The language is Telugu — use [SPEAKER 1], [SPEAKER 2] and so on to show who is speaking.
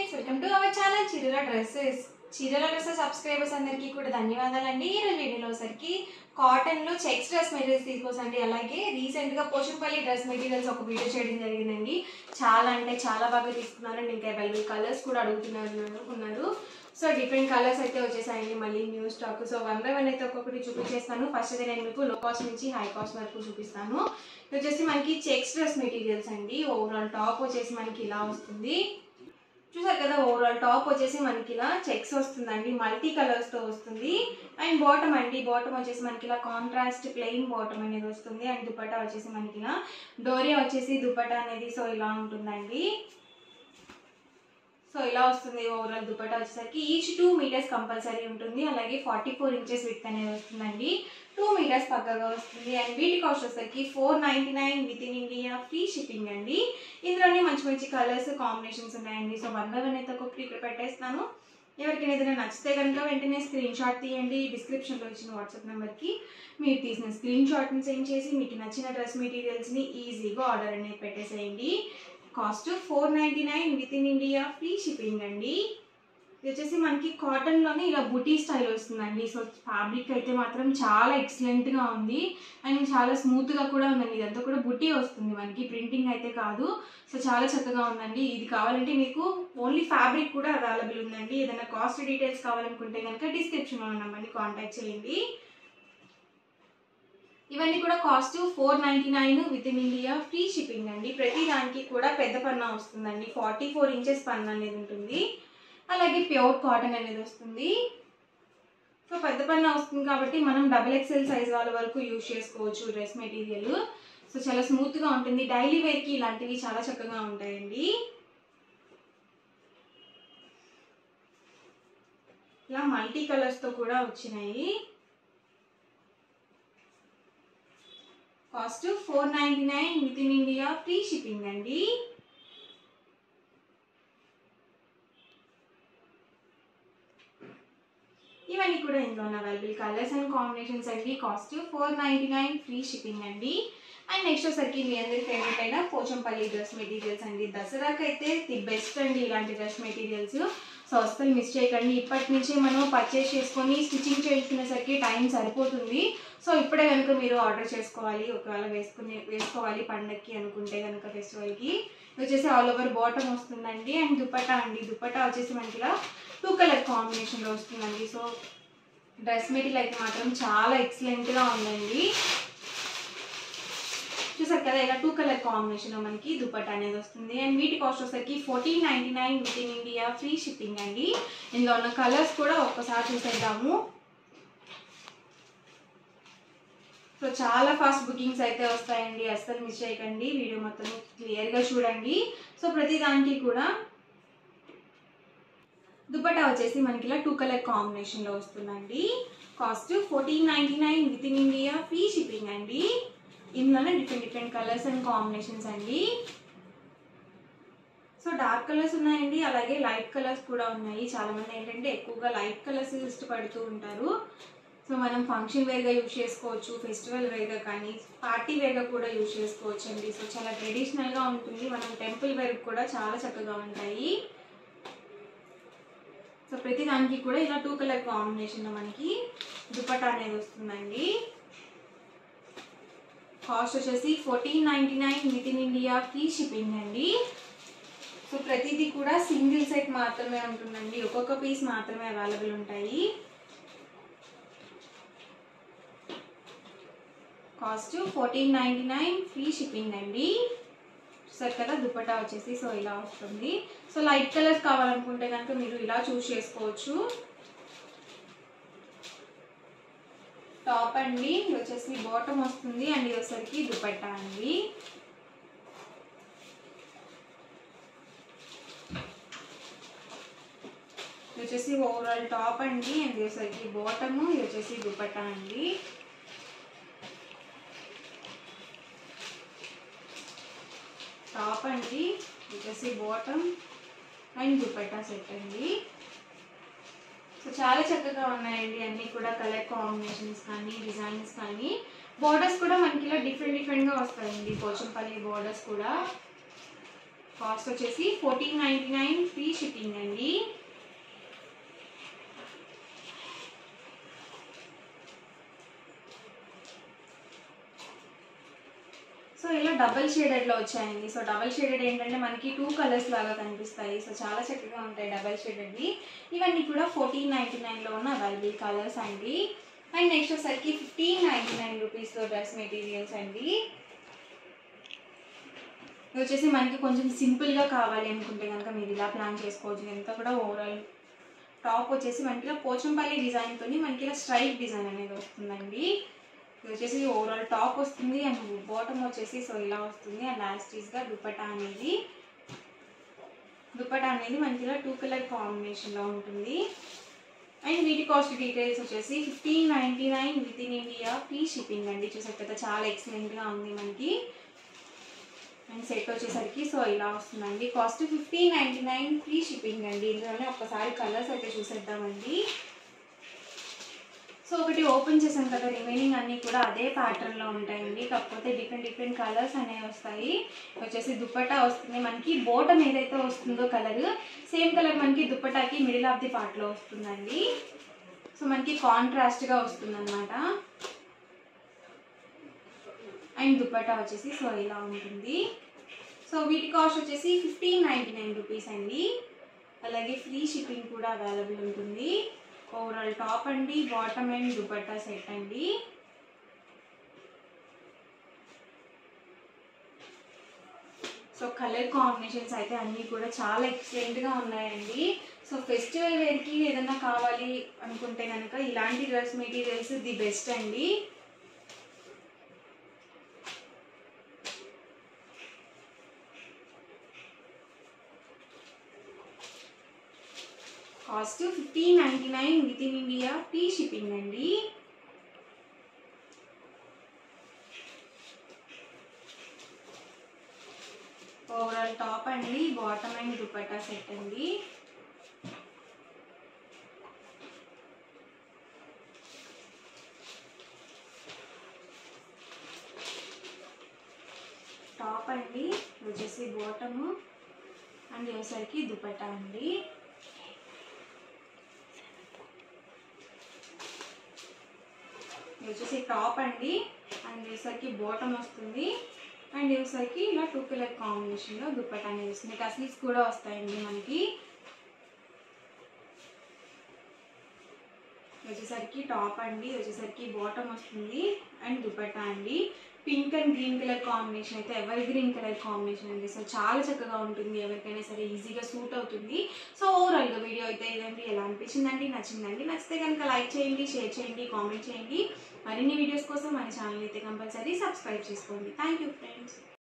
[SPEAKER 1] friends welcome to our channel చీరల డ్రెస్సెస్ చీరల డ్రెస్సెస్ సబ్స్క్రైబర్స్ అందరికీ కూడా ధన్యవాదాలండి ఈ రోజు వీడియోలో సరికి కాటన్ లో చెక్స్ డ్రెస్ మెటీరియల్స్ తీసుకోసండి అలాగే రీసెంట్ గా పోషంపల్లి డ్రెస్ మెటీరియల్స్ ఒక వీడియో చేయడం జరిగిందండి చాలా అంటే చాలా బాగా తీసుకున్నారండి ఇంకా అవైలబుల్ కలర్స్ కూడా అడుగుతున్నారు ఉన్నారు సో డిఫరెంట్ కలర్స్ అయితే వచ్చేసాయండి మళ్ళీ new stock so one by one అయితే ఒక్కొక్కటి చూపించేస్తాను ఫస్ట్ అయితే నేను మీకు లో కాస్ట్ నుంచి హై కాస్ట్ వరకు చూపిస్తాను ఇది వచ్చేసి మనకి చెక్స్ డ్రెస్ మెటీరియల్స్ అండి ఓవరాల్ టాప్ వచ్చేసి మనకి ఇలా వస్తుంది చూసారు కదా ఓవరాల్ టాప్ వచ్చేసి మనకి ఇలా చెక్స్ వస్తుందండి మల్టీ కలర్స్ తో వస్తుంది అండ్ బాటమ్ అండి బాటమ్ వచ్చేసి మనకి ఇలా కాంట్రాస్ట్ ప్లెయిన్ బాటమ్ అనేది వస్తుంది అండ్ దుపట్టా వచ్చేసి మనకి ఇలా డోరియా వచ్చేసి దుపట్టా అనేది సో ఇలా ఉంటుందండి సో ఇలా వస్తుంది ఓవరాల్ దుపట్టా వచ్చేసరికి ఈచ్ టూ మీటర్స్ కంపల్సరీ ఉంటుంది అలాగే ఫార్టీ ఫోర్ ఇంచెస్ విత్ అనేది వస్తుందండి టూ మీటర్స్ పక్కగా వస్తుంది అండ్ వీటి కాస్ట్ వచ్చేసరికి four ninety nine within India free shipping అండి ఇందులోనే మంచి మంచి కలర్స్ కాంబినేషన్స్ ఉన్నాయండి సో వన్ బై వన్ అయితే ఒక్కొక్కటి ఇక్కడ పెట్టేస్తాను ఎవరికైనా ఏదైనా నచ్చితే కనుక వెంటనే స్క్రీన్ షాట్ తీయండి డిస్క్రిప్షన్లో ఇచ్చిన వాట్సాప్ నెంబర్కి మీరు తీసిన స్క్రీన్ షాట్ని సెండ్ చేసి మీకు నచ్చిన డ్రెస్ మెటీరియల్స్ని ఈజీగా ఆర్డర్ అనేది పెట్టేసేయండి cost four ninety nine within India free shipping అండి ఇది వచ్చేసి మనకి కాటన్లోనే ఇలా బుటీ స్టైల్ వస్తుందండి సో ఫ్యాబ్రిక్ అయితే మాత్రం చాలా ఎక్సలెంట్గా ఉంది అండ్ చాలా స్మూత్గా కూడా ఉందండి ఇదంతా కూడా బుటీ వస్తుంది మనకి ప్రింటింగ్ అయితే కాదు సో చాలా చక్కగా ఉందండి ఇది కావాలంటే మీకు ఓన్లీ ఫ్యాబ్రిక్ కూడా అవైలబుల్ ఉందండి ఏదైనా కాస్ట్ డీటెయిల్స్ కావాలనుకుంటే కనుక డిస్క్రిప్షన్లో ఉన్న నెంబర్ని కాంటాక్ట్ చేయండి ఇవన్నీ కూడా cost four ninety nine within India free shipping అండి ప్రతి దానికి కూడా పెద్ద పన్నా వస్తుందండి ఫార్టీ ఫోర్ ఇంచెస్ పన్నా అనేది ఉంటుంది అలాగే ప్యూర్ కాటన్ అనేది వస్తుంది సో పెద్ద పన్నా వస్తుంది కాబట్టి మనం డబుల్ ఎక్స్ఎల్ సైజ్ వాళ్ళ వరకు యూజ్ చేసుకోవచ్చు డ్రెస్ మెటీరియల్ సో చాలా స్మూత్గా ఉంటుంది డైలీ వేర్కి ఇలాంటివి చాలా చక్కగా ఉంటాయండి ఇలా మల్టీ కలర్స్తో కూడా వచ్చినాయి cost four ninety nine within India free shipping అండి ఇవన్నీ కూడా ఇందులో ఉన్న అవైలబుల్ కలర్స్ అండ్ కాంబినేషన్స్ అండి cost four ninety nine free shipping అండి అండ్ నెక్స్ట్ వచ్చరికి మీ అందరి ఫేవరెట్ అయిన పోచంపల్లి డ్రెస్ మెటీరియల్స్ అండి దసరాకి అయితే ది బెస్ట్ అండి ఇలాంటి డ్రెస్ మెటీరియల్స్ సో అస్సలు మిస్ చేయకండి ఇప్పటి నుంచి మనం పర్చేస్ చేసుకొని స్టిచ్చింగ్ చేయించుకునేసరికి టైం సరిపోతుంది సో ఇప్పుడే కనుక మీరు ఆర్డర్ చేసుకోవాలి ఒకవేళ వేసుకునే వేసుకోవాలి పండగకి అనుకుంటే కనుక ఫెస్టివల్కి వచ్చేసి ఆల్ ఓవర్ బాటమ్ వస్తుందండి అండ్ దుపట్టా అండి దుపట్టా వచ్చేసి మనకి ఇలా టూ కలర్ కాంబినేషన్లో వస్తుందండి సో డ్రెస్ మెటీరియల్ అయితే మాత్రం చాలా ఎక్సలెంట్గా ఉందండి చూసారు కదా ఇలా టూ కలర్ కాంబినేషన్ మనకి దుపట్టా అనేది వస్తుంది అండ్ వీటి కాస్ట్ వచ్చేసరికి fourteen ninety nine within India free shipping అండి ఇందులో ఉన్న కలర్స్ కూడా ఒక్కసారి చూసేద్దాము సో చాలా ఫాస్ట్ బుకింగ్స్ అయితే వస్తాయండి అస్సలు మిస్ చేయకండి వీడియో మొత్తం క్లియర్గా చూడండి సో ప్రతి దానికి కూడా దుపట్టా వచ్చేసి మనకి ఇలా టూ కలర్ కాంబినేషన్లో వస్తుందండి cost fourteen ninety nine within India free shipping అండి ఇందులోనే different different colours and combinations అండి సో డార్క్ కలర్స్ ఉన్నాయండి అలాగే లైట్ కలర్స్ కూడా ఉన్నాయి చాలా మంది ఏంటంటే ఎక్కువగా లైట్ కలర్స్ ఇష్టపడుతూ ఉంటారు సో మనం ఫంక్షన్ వేర్గా యూజ్ చేసుకోవచ్చు ఫెస్టివల్ వేర్గా కానీ పార్టీ వేర్గా కూడా యూజ్ చేసుకోవచ్చు అండి సో చాలా ట్రెడిషనల్గా ఉంటుంది మనం టెంపుల్ వేర్ కూడా చాలా చక్కగా ఉంటాయి సో ప్రతి దానికి కూడా ఇలా టూ కలర్ కాంబినేషన్లో మనకి దుపట్టా అనేది వస్తుందండి కాస్ట్ వచ్చేసి fourteen ninety nine within India free shipping అండి సో ప్రతిదీ కూడా సింగిల్ సెట్ మాత్రమే ఉంటుందండి ఒక్కొక్క పీస్ మాత్రమే అవైలబుల్ ఉంటాయి cost fourteen ninety nine free shipping అండి చూసారు కదా దుపట్టా వచ్చేసి సో ఇలా వస్తుంది సో లైట్ కలర్స్ కావాలనుకుంటే కనుక మీరు ఇలా చూస్ చేసుకోవచ్చు టాప్ అండి ఇది వచ్చేసి బాటమ్ వస్తుంది అండ్ ఇది వచ్చేసరికి దుపట్టా అండి ఇది వచ్చేసి ఓవరాల్ టాప్ అండి అండ్ ఇది వచ్చేసరికి బాటమ్ ఇది వచ్చేసి దుపట్టా అండి టాప్ అండి ఇది వచ్చేసి బాటమ్ అండ్ దుపట్టా సెట్ అండి సో చాలా చక్కగా ఉన్నాయండి అన్నీ కూడా కలర్ కాంబినేషన్స్ కానీ డిజైన్స్ కానీ బార్డర్స్ కూడా మనకి ఇలా డిఫరెంట్ డిఫరెంట్గా వస్తాయండి పోచంపల్లి బార్డర్స్ కూడా కాస్ట్ వచ్చేసి fourteen ninety nine free shipping అండి డబల్ షేడెడ్లో వచ్చాయండి సో డబల్ షేడెడ్ ఏంటంటే మనకి టూ కలర్స్ లాగా కనిపిస్తాయి సో చాలా చక్కగా ఉంటాయి డబల్ షేడెడ్వి ఇవన్నీ కూడా ఫోర్టీన్ నైంటీ నైన్లో ఉన్న అవైలబుల్ కలర్స్ అండి అండ్ నెక్స్ట్ వచ్చేసరికి ఫిఫ్టీన్ నైంటీ నైన్ రూపీస్లో డ్రెస్ మెటీరియల్స్ అండి ఇది వచ్చేసి మనకి కొంచెం సింపుల్గా కావాలి అనుకుంటే కనుక మీరు ఇలా ప్లాన్ చేసుకోవచ్చు ఎంత కూడా ఓవరాల్ టాప్ వచ్చేసి మనకి ఇలా పోచంపల్లి డిజైన్తో మనకి ఇలా స్ట్రైట్ డిజైన్ అనేది వస్తుందండి ఇది వచ్చేసి ఓవరాల్ టాప్ వస్తుంది అండ్ బాటమ్ వచ్చేసి సో ఇలా వస్తుంది అండ్ లాస్టీస్గా దుపట్టా అనేది దుపట్టా అనేది మనకి ఇలా టూ కలర్ కాంబినేషన్లో ఉంటుంది అండ్ వీటి కాస్ట్ డీటెయిల్స్ వచ్చేసి fifteen ninety nine within India free shipping అండి చూసారు కదా చాలా ఎక్సలెంట్గా ఉంది మనకి అండ్ సెట్ వచ్చేసరికి సో ఇలా వస్తుందండి cost fifteen ninety nine free shipping అండి ఇందులోనే ఒక్కసారి కలర్స్ అయితే చూసేద్దామండి సో ఒకటి ఓపెన్ చేసాం కదా రిమైనింగ్ అన్నీ కూడా అదే ప్యాటర్న్లో ఉంటాయండి కాకపోతే డిఫరెంట్ డిఫరెంట్ కలర్స్ అనేవి వస్తాయి వచ్చేసి దుపట్టా వస్తుంది మనకి బోటం ఏదైతే వస్తుందో కలర్ సేమ్ కలర్ మనకి దుపట్టాకి మిడిల్ ఆఫ్ ది పార్ట్లో వస్తుందండి సో మనకి కాంట్రాస్ట్గా వస్తుందన్నమాట అండ్ దుపట్టా వచ్చేసి సో ఇలా ఉంటుంది సో వీటి కాస్ట్ వచ్చేసి ఫిఫ్టీన్ నైంటీ నైన్ రూపీస్ అండి అలాగే ఫ్రీ షిప్పింగ్ కూడా అవైలబుల్ ఉంటుంది ఓవరాల్ టాప్ అండి బాటమ్ అండ్ దుపట్టా సెట్ అండి సో కలర్ కాంబినేషన్స్ అయితే అన్నీ కూడా చాలా ఎక్సలెంట్గా ఉన్నాయండి సో ఫెస్టివల్ వేర్కి ఏదైనా కావాలి అనుకుంటే కనుక ఇలాంటి డ్రెస్ మెటీరియల్స్ ది బెస్ట్ అండి cost fifteen ninety nine within India free shipping అండి ఓవరాల్ టాప్ అండి బాటమ్ అండ్ దుపట్టా సెట్ అండి టాప్ అండి ఇది వచ్చేసి బాటము అండ్ వచ్చేసరికి దుపట్టా అండి ఇది వచ్చేసి టాప్ అండి అండ్ వచ్చేసరికి బాటమ్ వస్తుంది అండ్ వచ్చేసరికి ఇలా టూ కలర్ కాంబినేషన్లో దుప్పట్టా అనేది వస్తుంది టస్లీస్ కూడా వస్తాయండి మనకి వచ్చేసరికి టాప్ అండి వచ్చేసరికి బాటమ్ వస్తుంది అండ్ దుపట్టా అండి pink and green colour combination అయితే ఎవర్ గ్రీన్ కలర్ కాంబినేషన్ అండి సో చాలా చక్కగా ఉంటుంది ఎవరికైనా సరే ఈజీగా సూట్ అవుతుంది సో ఓవరాల్గా వీడియో అయితే ఇదండి ఎలా అనిపించిందండి నచ్చిందండి నచ్చితే కనుక లైక్ చేయండి షేర్ చేయండి కామెంట్ చేయండి మరిన్ని వీడియోస్ కోసం మన ఛానల్ అయితే కంపల్సరీ సబ్స్క్రైబ్ చేసుకోండి థ్యాంక్ యూ ఫ్రెండ్స్